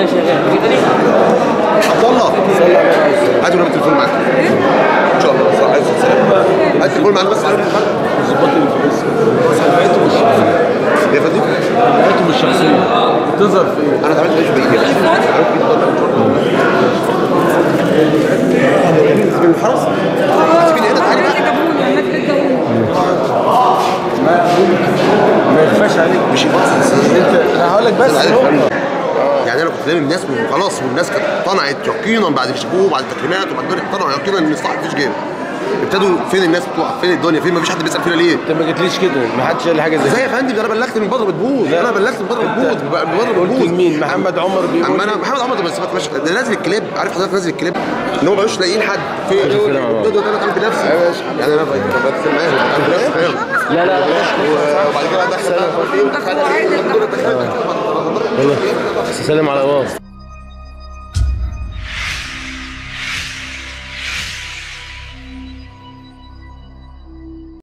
انا شغال في تاني عبد الله هات له التليفون معاك ان شاء الله صح عايز تسلم هات التليفون معاك بس ظبط الفلوس سمعته مش يا فندم سمعته مش شخصيه تظهر في ايه؟ انا اتعاملت معيش بايدي عملت بايدي اتفضل من الحرس هتسيبيني هنا تعالي بقى ما يخفاش عليك مش يبص انت انا هقول لك بس أنا عارف هو الكلام ده. يعني انا كنت لامم الناس وخلاص والناس كانت اقتنعت يقينا بعد اللي شافوه بعد التكريمات وبعد الدنيا اقتنعوا يقينا ان الصح مفيش جيم ابتدوا فين الناس بتوع فين الدنيا فين مفيش حد بيسال فينا ليه انت ما جتليش كده ما حدش قال لي حاجه زي ازاي كده يا فندم ده انا بلغت من بره بتبوظ انا بلغت من بره بتبوظ من بره قلت بتبوظ لمين محمد عمر اما بيقول انا محمد عمر ده بس ما تمشي ده نازل الكليب عارف حضرتك نازل الكليب ان هو ملوش لاقيين حد في مش كده مع بعض. ده انا اتعامل بنفسي يعني انا بتكلم معاهم بتعامل بنفسي فاهم لا لا وبعد كده ادخل بقى مش عارف ايه ودخل سلم على واصل